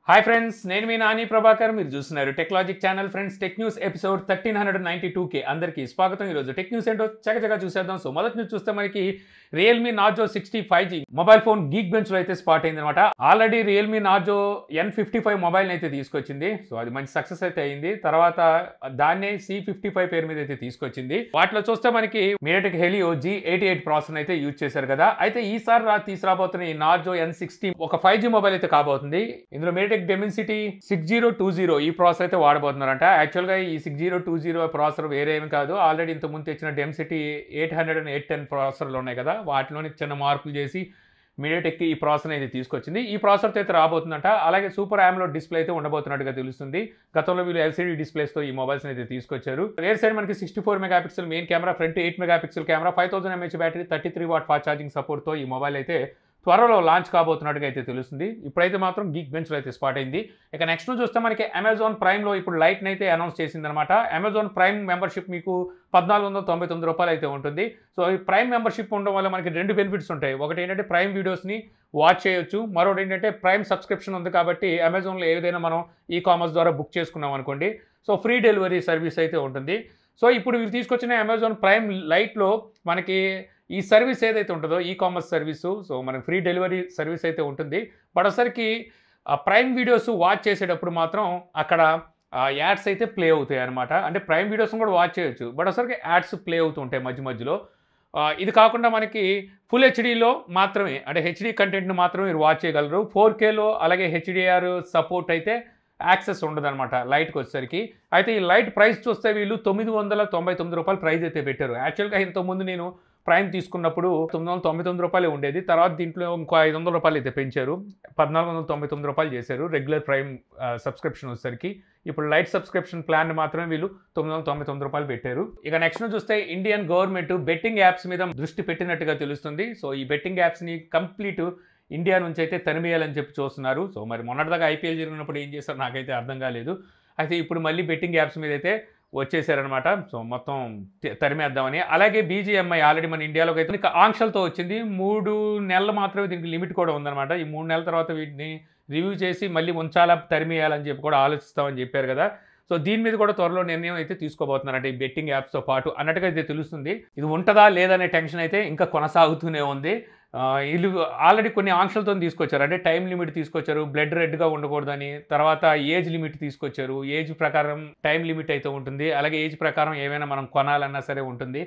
hi friends నేను మీ నాని ప్రభాకర్ మీరు చూస్తున్నారు technologic channel friends tech news episode thirteen hundred ninety టూకి అందరికీ స్వాగతం ఈరోజు టెక్ న్యూస్ ఏంటో చకచకా చూసేద్దాం సో మొదటి న్యూస్ చూస్తే మనకి Realme Narzo sixty five G mobile phone Geekbench లో అయితే స్పాట్ అయింది అనమాట already Realme Narzo N fifty five mobile అయితే తీసుకొచ్చింది సో అది మంచి సక్సెస్ అయితే అయింది తర్వాత దాన్నే సి ఫిఫ్టీ ఫైవ్ పేరు మీద అయితే తీసుకొచ్చింది వాటిలో చూస్తే మనకి MediaTek Helio G eighty eight processor అయితే యూజ్ చేశారు కదా అయితే ఈసారి రా తీసుకురాబోతున్న ఈ నార్జో ఎన్ సిక్స్టీ ఒక ఫైవ్ జీ మొబైల్ అయితే కాబోతుంది ఇందులో MediaTek Dimensity six zero two zero ఈ ప్రాసెసర్ అయితే వాడబోతున్నారంట యాక్చువల్గా ఈ six zero two zero processor వేరే ఏమి కాదు ఆల్రెడీ ఇంత ముందు తెచ్చిన Dimensity eight hundred and eight ten ప్రాసెసర్లు ఉన్నాయి కదా వాటిలోని చిన్న మార్పులు చేసి మీడియాటెక్ ఈ ప్రాసెసర్ అయితే తీసుకొచ్చింది ఈ ప్రాసెసర్ అయితే రాబోతుందంట అలాగే సూపర్ ఆమ్లో డిస్ప్లే అయితే ఉండబోతున్నట్టుగా తెలుస్తుంది గతంలో వీళ్ళు ఎల్సీడీ డిస్ప్లేస్తో ఈ మొబైల్స్ అయితే తీసుకొచ్చారు రేర్ సైడ్ మనకి sixty four megapixel main camera front eight megapixel camera five thousand mAh battery thirty three watt fast charging సపోర్ట్తో ఈ మొబైల్ అయితే త్వరలో లాంచ్ కాబోతున్నట్టుగా అయితే తెలుస్తుంది ఇప్పుడైతే మాత్రం గీక్ బెంచ్లో అయితే స్పాట్ అయింది ఇక నెక్స్ట్ చూస్తే మనకి అమెజాన్ ప్రైమ్లో ఇప్పుడు లైట్ని అయితే అనౌన్స్ చేసిందనమాట అమెజాన్ ప్రైమ్ మెంబర్షిప్ మీకు పద్నాలుగు వందల తొంభై తొమ్మిది రూపాయలు అయితే ఉంటుంది సో ఈ ప్రైమ్ మెంబర్షిప్ ఉండడం వల్ల మనకి రెండు బెనిఫిట్స్ ఉంటాయి ఒకటి ఏంటంటే ప్రైమ్ వీడియోస్ని వాచ్ చేయొచ్చు మరొకటి ఏంటంటే ప్రైమ్ సబ్స్క్రిప్షన్ ఉంది కాబట్టి అమెజాన్లో ఏదైనా మనం ఈ కామర్స్ ద్వారా బుక్ చేసుకున్నాం అనుకోండి సో ఫ్రీ డెలివరీ సర్వీస్ అయితే ఉంటుంది సో ఇప్పుడు వీళ్ళు తీసుకొచ్చిన అమెజాన్ ప్రైమ్ లైట్లో మనకి ఈ సర్వీస్ ఏదైతే ఉంటుందో ఈ కామర్స్ సర్వీసు సో మనకి ఫ్రీ డెలివరీ సర్వీస్ అయితే ఉంటుంది బట్ ఒకసారికి ప్రైమ్ వీడియోస్ వాచ్ చేసేటప్పుడు మాత్రం అక్కడ యాడ్స్ అయితే ప్లే అవుతాయి అనమాట అంటే ప్రైమ్ వీడియోస్ కూడా వాచ్ చేయొచ్చు బట్ ఒకసారికి యాడ్స్ ప్లే అవుతూ ఉంటాయి మధ్య మధ్యలో ఇది కాకుండా మనకి ఫుల్ హెచ్డీలో మాత్రమే అంటే హెచ్డీ కంటెంట్ని మాత్రమే మీరు వాచ్ చేయగలరు ఫోర్ కేలో అలాగే హెచ్డిఆర్ సపోర్ట్ అయితే యాక్సెస్ ఉండదన్నమాట లైట్కి వచ్చేసరికి అయితే ఈ లైట్ ప్రైస్ చూస్తే వీళ్ళు తొమ్మిది వందల తొంభై తొమ్మిది రూపాయలు ప్రైస్ అయితే పెట్టారు యాక్చువల్గా ఇంతకుముందు నేను ప్రైమ్ తీసుకున్నప్పుడు తొమ్మిది వందల తొంభై తొమ్మిది రూపాయలు ఉండేది తర్వాత దీంట్లో ఇంకో ఐదు వందల రూపాయలు అయితే పెంచారు పద్నాలుగు వందల తొంభై తొమ్మిది రూపాయలు చేశారు రెగ్యులర్ ప్రైమ్ సబ్స్క్రిప్షన్ వచ్చేసరికి ఇప్పుడు లైట్ సబ్స్క్రిప్షన్ ప్లాన్ మాత్రమే వీళ్ళు తొమ్మిది వందల తొంభై తొమ్మిది రూపాయలు పెట్టారు ఇక నెక్స్ట్ చూస్తే ఇండియన్ గవర్నమెంట్ బెట్టింగ్ యాప్స్ మీద దృష్టి పెట్టినట్టుగా తెలుస్తుంది సో ఈ బెట్టింగ్ యాప్స్ని కంప్లీట్ ఇండియా నుంచి అయితే తరిమేయాలని చెప్పి చూస్తున్నారు సో మరి మొన్నటిదాకా ఐపీఎల్ జరిగినప్పుడు ఏం చేస్తారో నాకైతే అర్థం కాలేదు అయితే ఇప్పుడు మళ్ళీ బెట్టింగ్ యాప్స్ మీద అయితే వచ్చేసారనమాట సో మొత్తం తరిమేద్దామని అలాగే బీజీఎంఐ ఆల్రెడీ మన ఇండియాలోకి అయితే ఇంకా ఆంక్షలతో వచ్చింది మూడు నెలలు మాత్రమే దీనికి లిమిట్ కూడా ఉందన్నమాట ఈ మూడు నెలల తర్వాత వీటిని రివ్యూ చేసి మళ్ళీ ఉంచాలా తరిమేయాలని చెప్పి కూడా ఆలోచిస్తామని చెప్పారు కదా సో దీని మీద కూడా త్వరలో నిర్ణయం అయితే తీసుకోబోతున్నారంటే ఈ బెట్టింగ్ యాప్స్తో పాటు అన్నట్టుగా అయితే తెలుస్తుంది ఇది ఉంటుందా లేదనే టెన్షన్ అయితే ఇంకా కొనసాగుతూనే ఉంది వీళ్ళు ఆల్రెడీ కొన్ని ఆంక్షలతో తీసుకొచ్చారు అంటే టైం లిమిట్ తీసుకొచ్చారు బ్లడ్ రెడ్గా ఉండకూడదని తర్వాత ఏజ్ లిమిట్ తీసుకొచ్చారు ఏజ్ ప్రకారం టైం లిమిట్ అయితే ఉంటుంది అలాగే ఏజ్ ప్రకారం ఏమైనా మనం కొనాలన్నా సరే ఉంటుంది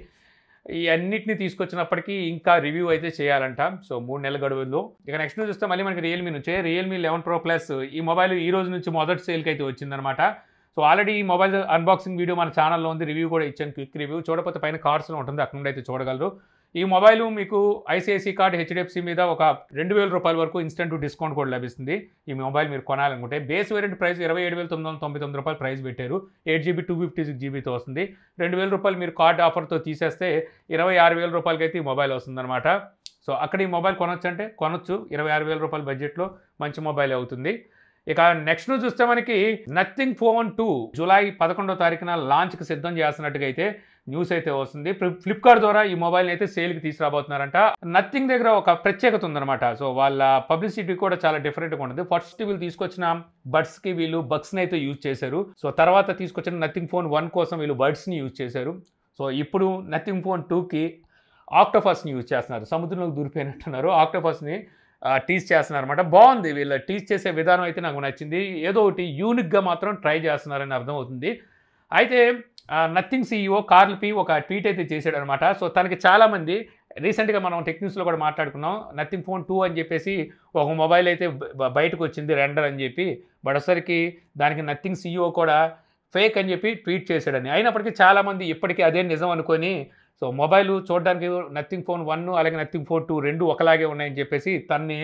ఈ అన్నిటిని తీసుకొచ్చినప్పటికీ ఇంకా రివ్యూ అయితే చేయాలంట సో మూడు నెలల గడువుల్లో ఇక నెక్స్ట్ చూస్తే మళ్ళీ మనకి రియల్మీ నుంచే రియల్మీ లెవెన్ ప్రో ప్లస్ ఈ మొబైల్ ఈ రోజు నుంచి మొదటి సేల్కి అయితే వచ్చిందనమాట సో ఆల్రెడీ ఈ మొబైల్ అన్బాక్సింగ్ వీడియో మన ఛానల్లో ఉంది రివ్యూ కూడా ఇచ్చాను క్విక్ రివ్యూ చూడకపోతే పైన కార్డ్స్లో ఉంటుంది అక్కడ నుండి అయితే చూడగలరు ఈ మొబైల్ మీకు ఐసిఐసి కార్డ్ హెచ్డిఎఫ్సి మీద ఒక రెండు వేల రూపాయల వరకు ఇన్స్టెంట్ డిస్కౌంట్ కూడా లభిస్తుంది ఈ మొబైల్ మీరు కొనాలనుకుంటే బేస్ వేరియంట్ ప్రైస్ ఇరవై ఏడు వేల తొమ్మిది వందల తొంభై తొమ్మిది రూపాయలు ప్రైస్ పెట్టారు eight GB two fifty six జీబీతో వస్తుంది రెండు వేల రూపాయలు మీరు కార్డ్ ఆఫర్తో తీసేస్తే ఇరవై ఆరు వేల రూపాయలకి అయితే ఈ మొబైల్ వస్తుందన్నమాట సో అక్కడ ఈ మొబైల్ కొనొచ్చు అంటే కొనొచ్చు ఇరవై ఆరు వేల రూపాయల బడ్జెట్లో మంచి మొబైల్ అవుతుంది ఇక నెక్స్ట్ చూస్తే మనకి నథింగ్ ఫోన్ టూ జూలై పదకొండో తారీఖున లాంచ్కి సిద్ధం చేస్తున్నట్టుగా అయితే న్యూస్ అయితే వస్తుంది ఫ్లిప్కార్ట్ ద్వారా ఈ మొబైల్ని అయితే సేల్కి తీసుకురాబోతున్నారంట నథింగ్ దగ్గర ఒక ప్రత్యేకత ఉందన్నమాట సో వాళ్ళ పబ్లిసిటీ కూడా చాలా డిఫరెంట్గా ఉంటుంది ఫస్ట్ వీళ్ళు తీసుకొచ్చిన బడ్స్కి వీళ్ళు బగ్స్ని అయితే యూజ్ చేశారు సో తర్వాత తీసుకొచ్చిన నథింగ్ ఫోన్ వన్ కోసం వీళ్ళు బడ్స్ని యూజ్ చేశారు సో ఇప్పుడు నథింగ్ ఫోన్ టూకి ఆక్టోఫస్ని యూజ్ చేస్తున్నారు సముద్రంలోకి దూరిపోయినట్టున్నారు ఆక్టోఫస్ని టీచ్ చేస్తున్నారు అనమాట బాగుంది వీళ్ళ టీచ్ చేసే విధానం అయితే నాకు నచ్చింది ఏదో ఒకటి యూనిక్గా మాత్రం ట్రై చేస్తున్నారని అర్థమవుతుంది అయితే నథింగ్ సీఈఓ కార్ల్ పి ఒక ట్వీట్ అయితే చేశాడు అనమాట సో తనకి చాలామంది రీసెంట్గా మనం టెక్నిక్స్లో కూడా మాట్లాడుకున్నాం నథింగ్ ఫోన్ టూ అని చెప్పేసి ఒక మొబైల్ అయితే బయటకు వచ్చింది రెండర్ అని చెప్పి బడసరికి దానికి నథింగ్ సీఈఓ కూడా ఫేక్ అని చెప్పి ట్వీట్ చేశాడని అయినప్పటికీ చాలామంది ఇప్పటికీ అదే నిజం అనుకొని సో మొబైల్ చూడడానికి నథింగ్ ఫోన్ వన్ అలాగే నథింగ్ ఫోన్ టూ రెండు ఒకలాగే ఉన్నాయని చెప్పేసి తన్ని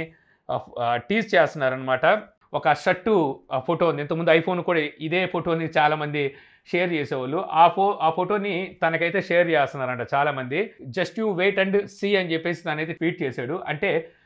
టీజ్ చేస్తున్నారనమాట ఒక షర్టు ఫోటో ఉంది ఇంతకుముందు ఐఫోన్ కూడా ఇదే ఫోటోని చాలామంది షేర్ చేసేవాళ్ళు ఆ ఫో ఆ ఫోటోని తనకైతే షేర్ చేస్తున్నారంట చాలామంది just you wait and see అని చెప్పేసి తనైతే ట్వీట్ చేశాడు అంటే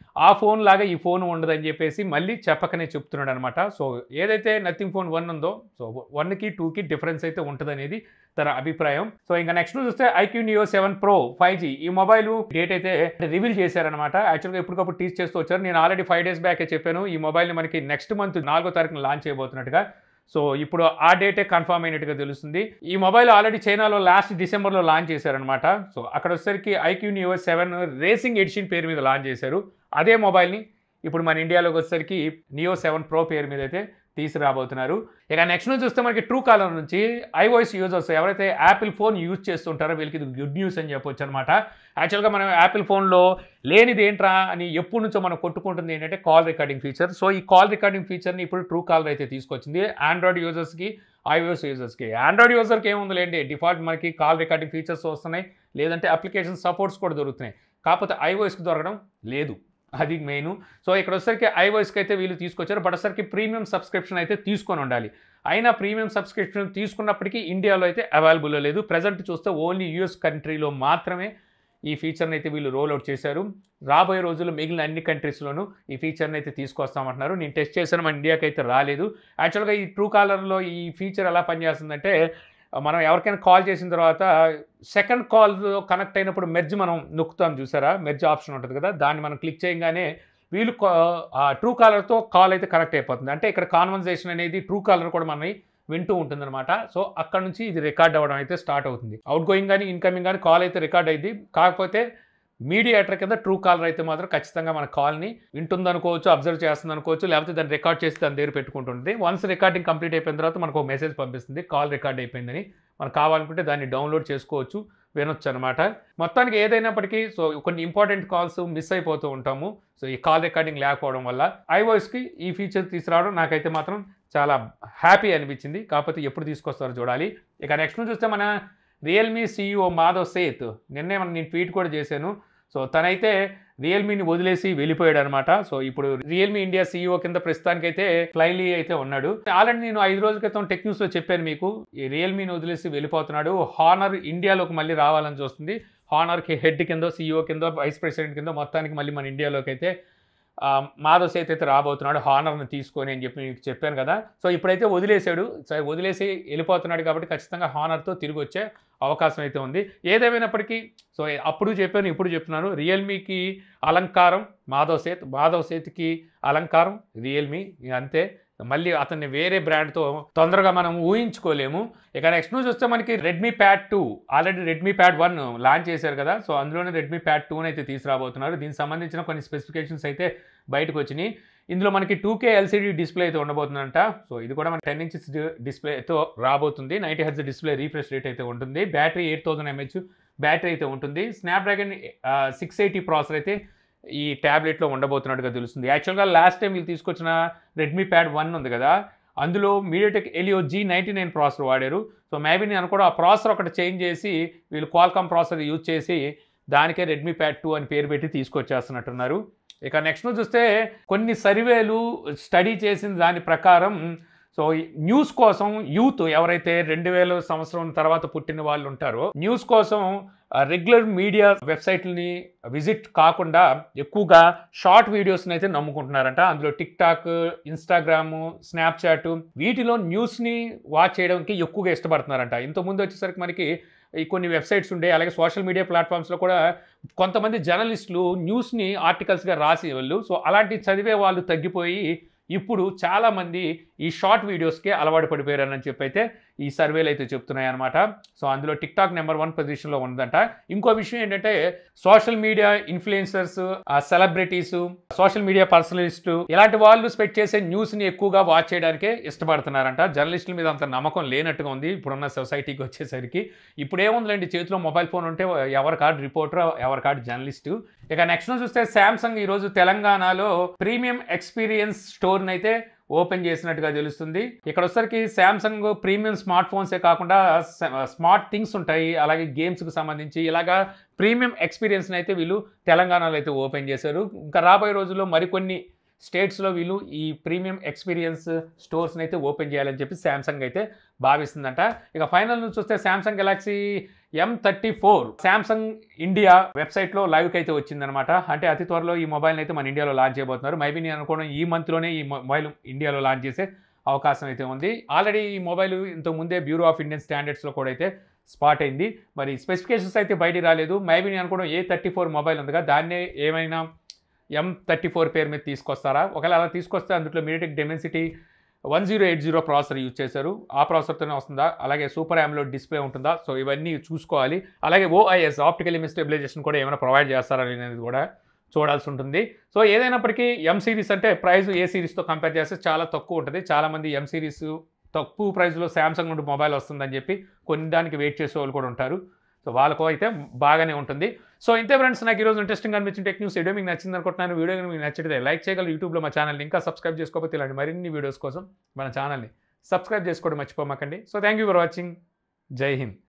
ఆ ఫోన్ లాగా ఈ ఫోన్ ఉండదని చెప్పేసి మళ్ళీ చెప్పకనే చెప్తున్నాడు అనమాట సో ఏదైతే నథింగ్ ఫోన్ వన్ ఉందో సో వన్కి టూకి డిఫరెన్స్ అయితే ఉంటుంది అనేది తన అభిప్రాయం సో ఇంకా నెక్స్ట్ చూస్తే iQOO Neo seven pro five G ఈ మొబైల్ డేట్ అయితే రివీల్ చేశారనమాట యాక్చువల్గా ఎప్పటికప్పుడు టీచ్ చేస్తూ వచ్చారు నేను ఆల్రెడీ ఫైవ్ డేస్ బ్యాకే చెప్పాను ఈ మొబైల్ని మనకి నెక్స్ట్ మంత్ నాలుగో తారీఖున లాంచ్ చేయబోతున్నట్టుగా సో ఇప్పుడు ఆ డేటే కన్ఫర్మ్ అయినట్టుగా తెలుస్తుంది ఈ మొబైల్ ఆల్రెడీ చైనాలో లాస్ట్ డిసెంబర్లో లాంచ్ చేశారనమాట సో అక్కడ వచ్చేసరికి iQOO Neo seven racing edition పేరు మీద లాంచ్ చేశారు అదే మొబైల్ని ఇప్పుడు మన ఇండియాలోకి వచ్చేసరికి నియో సెవెన్ ప్రో పేరు మీద అయితే తీసుకురాబోతున్నారు ఇక నెక్స్ట్ నుంచి చూస్తే మనకి ట్రూ కాలర్ నుంచి ఐవాయిస్ యూజర్స్ ఎవరైతే యాపిల్ ఫోన్ యూజ్ చేస్తుంటారో వీళ్ళకి ఇది గుడ్ న్యూస్ అని చెప్పొచ్చు అనమాట యాక్చువల్గా మనం యాపిల్ ఫోన్లో లేనిది ఏంట్రా అని ఎప్పటి నుంచో మనం కొట్టుకుంటుంది ఏంటంటే కాల్ రికార్డింగ్ ఫీచర్ సో ఈ కాల్ రికార్డింగ్ ఫీచర్ని ఇప్పుడు ట్రూ కాలర్ అయితే తీసుకొచ్చింది ఆండ్రాయిడ్ యూజర్స్కి ఐఓఎస్ యూజర్స్కి ఆండ్రాయిడ్ యూజర్కి ఏముందిలేండి డిఫాల్ట్ మనకి కాల్ రికార్డింగ్ ఫీచర్స్ వస్తున్నాయి లేదంటే అప్లికేషన్ సపోర్ట్స్ కూడా దొరుకుతున్నాయి కాకపోతే ఐఓఎస్కి దొరకడం లేదు అది మెయిన్ సో ఇక్కడ వచ్చేసరికి ఐవాయిస్కి అయితే వీళ్ళు తీసుకొచ్చారు బట్ వచ్చేసరికి ప్రీమియం సబ్స్క్రిప్షన్ అయితే తీసుకొని ఉండాలి అయినా ప్రీమియం సబ్స్క్రిప్షన్ తీసుకున్నప్పటికీ ఇండియాలో అయితే అవైలబుల్లో లేదు ప్రజెంట్ చూస్తే ఓన్లీ యూఎస్ కంట్రీలో మాత్రమే ఈ ఫీచర్ని అయితే వీళ్ళు రోల్ అవుట్ చేశారు రాబోయే రోజుల్లో మిగిలిన అన్ని కంట్రీస్లోనూ ఈ ఫీచర్ని అయితే తీసుకొస్తామంటున్నారు నేను టెస్ట్ చేశాను మన ఇండియాకి అయితే రాలేదు యాక్చువల్గా ఈ ట్రూ కాలర్లో ఈ ఫీచర్ ఎలా పనిచేస్తుందంటే మనం ఎవరికైనా కాల్ చేసిన తర్వాత సెకండ్ కాల్ కనెక్ట్ అయినప్పుడు మెర్జ్ మనం నొక్కుతాం చూసారా మెర్జ్ ఆప్షన్ ఉంటుంది కదా దాన్ని మనం క్లిక్ చేయగానే వీళ్ళు ట్రూ కాలర్తో కాల్ అయితే కనెక్ట్ అయిపోతుంది అంటే ఇక్కడ కాన్వర్జేషన్ అనేది ట్రూ కాలర్ కూడా మనని వింటూ ఉంటుందన్నమాట సో అక్కడ నుంచి ఇది రికార్డ్ అవ్వడం అయితే స్టార్ట్ అవుతుంది అవుట్ గోయింగ్ కానీ ఇన్కమింగ్ కానీ కాల్ అయితే రికార్డ్ అయింది కాకపోతే మీడియేటర్ కింద ట్రూ కాలర్ అయితే మాత్రం ఖచ్చితంగా మన కాల్ని వింటుందనుకోవచ్చు అబ్జర్వ్ చేస్తుంది అనుకోవచ్చు లేకపోతే దాన్ని రికార్డ్ చేసి దాని దగ్గర పెట్టుకుంటుంది వన్స్ రికార్డింగ్ కంప్లీట్ అయిపోయిన తర్వాత మనకు ఒక మెసేజ్ పంపిస్తుంది కాల్ రికార్డ్ అయిపోయిందని మనకు కావాలనుకుంటే దాన్ని డౌన్లోడ్ చేసుకోవచ్చు వినొచ్చు అనమాట మొత్తానికి ఏదైనప్పటికీ సో కొన్ని ఇంపార్టెంట్ కాల్స్ మిస్ అయిపోతూ ఉంటాము సో ఈ కాల్ రికార్డింగ్ లేకపోవడం వల్ల ఐవాయిస్కి ఈ ఫీచర్ తీసుకురావడం నాకైతే మాత్రం చాలా హ్యాపీ అనిపించింది కాకపోతే ఎప్పుడు తీసుకొస్తారో చూడాలి ఇక నెక్స్ట్ చూస్తే మన రియల్మీ సీఈఓ మాధవ్ సేత్ నిన్నే మన నేను ట్వీట్ కూడా చేశాను సో తనైతే రియల్మీని వదిలేసి వెళ్ళిపోయాడు అనమాట సో ఇప్పుడు రియల్మీ ఇండియా సీఈఓ కింద ప్రస్తుతానికైతే ఫ్లైలీ అయితే ఉన్నాడు ఆల్రెడీ నేను ఐదు రోజుల క్రితం టెక్ న్యూస్లో చెప్పాను మీకు ఈ రియల్మీని వదిలేసి వెళ్ళిపోతున్నాడు హానర్ ఇండియాలోకి మళ్ళీ రావాలని చూస్తుంది హానర్కి హెడ్ కింద సీఈఓ కింద వైస్ ప్రెసిడెంట్ కింద మొత్తానికి మళ్ళీ మన ఇండియాలోకి అయితే ఆ, మాధవ్ సేత్ అయితే రాబోతున్నాడు హానర్ని తీసుకొని అని చెప్పి మీకు చెప్పాను కదా సో ఇప్పుడైతే వదిలేశాడు సరే వదిలేసి వెళ్ళిపోతున్నాడు కాబట్టి ఖచ్చితంగా హానర్తో తిరిగి వచ్చే అవకాశం అయితే ఉంది ఏదేమైనప్పటికీ సో అప్పుడు చెప్పాను ఇప్పుడు చెప్తున్నాను రియల్మీకి అలంకారం మాధవ్ సేత్ మాధవ్ సేత్కి అలంకారం రియల్మీ ఇక అంతే మళ్ళీ అతన్ని వేరే బ్రాండ్తో తొందరగా మనం ఊహించుకోలేము ఇక నెక్స్ట్ న్యూస్ వస్తే మనకి Redmi Pad two already Redmi Pad one launch చేశారు కదా సో అందులోనే రెడ్మీ ప్యాడ్ టూని అయితే తీసుకురాబోతున్నారు దీనికి సంబంధించిన కొన్ని స్పెసిఫికేషన్స్ అయితే బయటకు వచ్చినాయి ఇందులో మనకి టూ కే ఎల్సీడీ డిస్ప్లే అయితే ఉండబోతుందంట సో ఇది కూడా మన టెన్ ఇంచెస్ డిస్ప్లేతో రాబోతుంది ninety hertz display refresh rate అయితే ఉంటుంది battery eight thousand mAh battery అయితే ఉంటుంది స్నాప్డ్రాగన్ సిక్స్ ఎయిటీ ప్రాసెసర్ అయితే ఈ ట్యాబ్లెట్లో ఉండబోతున్నట్టుగా తెలుస్తుంది యాక్చువల్గా లాస్ట్ టైం వీళ్ళు తీసుకొచ్చిన రెడ్మీ ప్యాడ్ వన్ ఉంది కదా అందులో MediaTek Helio G ninety nine processor వాడారు సో మేబీ నేను అనుకోవడం ఆ ప్రాసెసర్ ఒకటి చేంజ్ చేసి వీళ్ళు క్వాల్కామ్ ప్రాసెసర్ యూజ్ చేసి దానికే రెడ్మీ ప్యాడ్ టూ అని పేరు పెట్టి తీసుకొచ్చేస్తున్నట్టున్నారు ఇక నెక్స్ట్ చూస్తే కొన్ని సర్వేలు స్టడీ చేసిన దాని ప్రకారం సో ఈ న్యూస్ కోసం యూత్ ఎవరైతే రెండు వేల సంవత్సరం తర్వాత పుట్టిన వాళ్ళు ఉంటారో న్యూస్ కోసం రెగ్యులర్ మీడియా వెబ్సైట్లని విజిట్ కాకుండా ఎక్కువగా షార్ట్ వీడియోస్ని అయితే నమ్ముకుంటున్నారంట అందులో టిక్ టాక్ ఇన్స్టాగ్రామ్ స్నాప్చాట్ వీటిలో న్యూస్ని వాచ్ చేయడానికి ఎక్కువగా ఇష్టపడుతున్నారంట ఇంతకుముందు వచ్చేసరికి మనకి ఈ కొన్ని వెబ్సైట్స్ ఉండే అలాగే సోషల్ మీడియా ప్లాట్ఫామ్స్లో కూడా కొంతమంది జర్నలిస్టులు న్యూస్ని ఆర్టికల్స్గా రాసేవాళ్ళు సో అలాంటి చదివే వాళ్ళు తగ్గిపోయి ఇప్పుడు చాలామంది ఈ షార్ట్ వీడియోస్కే అలవాటు పడిపోయారని చెప్పి అయితే ఈ సర్వేలు అయితే చెప్తున్నాయి అనమాట సో అందులో టిక్ టాక్ నెంబర్ వన్ పొజిషన్లో ఉందంట ఇంకో విషయం ఏంటంటే social media influencers celebrities social media పర్సనలిస్టు ఇలాంటి వాళ్ళు స్పెడ్ చేసే న్యూస్ని ఎక్కువగా వాచ్ చేయడానికే ఇష్టపడుతున్నారంట జర్నలిస్టుల మీద అంత నమ్మకం లేనట్టుగా ఉంది ఇప్పుడున్న సొసైటీకి వచ్చేసరికి ఇప్పుడు ఏముందిలేండి చేతిలో మొబైల్ ఫోన్ ఉంటే ఎవరి కార్డు రిపోర్టర్ ఎవరి కార్డు జర్నలిస్టు ఇక నెక్స్ట్ చూస్తే శాంసంగ్ ఈరోజు తెలంగాణలో ప్రీమియం ఎక్స్పీరియన్స్ స్టోర్ని అయితే ఓపెన్ చేసినట్టుగా తెలుస్తుంది ఇక్కడ వచ్చరికి శాంసంగ్ ప్రీమియం స్మార్ట్ ఫోన్సే కాకుండా స్మార్ట్ థింగ్స్ ఉంటాయి అలాగే గేమ్స్కి సంబంధించి ఇలాగా ప్రీమియం ఎక్స్పీరియన్స్ని అయితే వీళ్ళు తెలంగాణలో అయితే ఓపెన్ చేశారు ఇంకా రాబోయే రోజుల్లో మరికొన్ని స్టేట్స్లో వీళ్ళు ఈ ప్రీమియం ఎక్స్పీరియన్స్ స్టోర్స్ని అయితే ఓపెన్ చేయాలని చెప్పి శాంసంగ్ అయితే భావిస్తుందంట ఇక ఫైనల్ నుంచి చూస్తే Samsung Galaxy M thirty four Samsung India వెబ్సైట్లో లైవ్కి అయితే వచ్చిందనమాట అంటే అతి త్వరలో ఈ మొబైల్ని అయితే మన ఇండియాలో లాంచ్ చేయబోతున్నారు మైబీ నేను అనుకోవడం ఈ మంత్లోనే ఈ మొబైల్ ఇండియాలో లాంచ్ చేసే అవకాశం అయితే ఉంది ఆల్రెడీ ఈ మొబైల్ ఇంతకు ముందే బ్యూరో ఆఫ్ ఇండియన్ స్టాండర్డ్స్లో కూడా అయితే స్పాట్ అయింది మరి స్పెసిఫికేషన్స్ అయితే బయటికి రాలేదు మైబీ నేను అనుకోవడం ఏ థర్టీ ఫోర్ మొబైల్ ఉందిగా దాన్నే ఏమైనా ఎం థర్టీ ఫోర్ పేరు మీద తీసుకొస్తారా ఒకవేళ అలా తీసుకొస్తే అందులో MediaTek Dimensity one zero eight zero processor use చేశారు ఆ ప్రాసెసర్తోనే వస్తుందా అలాగే సూపర్ యామ్లోడ్ డిస్ప్లే ఉంటుందా సో ఇవన్నీ చూసుకోవాలి అలాగే ఓఐఎస్ ఆప్టికల్ ఇమేజ్ స్టెబిలైజేషన్ కూడా ఏమైనా ప్రొవైడ్ చేస్తారా అనేది కూడా చూడాల్సి ఉంటుంది సో ఏదైనప్పటికీ ఎం సిరీస్ అంటే ప్రైస్ ఏ సిరీస్తో కంపేర్ చేస్తే చాలా తక్కువ ఉంటుంది చాలామంది ఎం సిరీస్ తక్కువ ప్రైస్లో శాంసంగ్ నుండి మొబైల్ వస్తుందని చెప్పి కొన్ని దానికి వెయిట్ చేసే వాళ్ళు కూడా ఉంటారు సో వాళ్ళకు అయితే బాగానే ఉంటుంది సో ఇంతే ఫ్రెండ్స్ నాకు ఈరోజు ఇంట్రెస్టింగ్ అనిపించిన టెక్ న్యూస్ వీడియో మీకు నచ్చింది అనుకుంటున్నాను వీడియో కనుక మీకు నచ్చితే లైక్ చేయగలరు యూట్యూబ్లో మా ఛానల్ని ఇంకా సబ్స్క్రైబ్ చేసుకోకపోతే ఇలాంటి మరిన్ని వీడియోస్ కోసం మన ఛానల్ని సబ్స్క్రైబ్ చేసుకోవడం మర్చిపోమాకండి so thank you for watching జై హింద్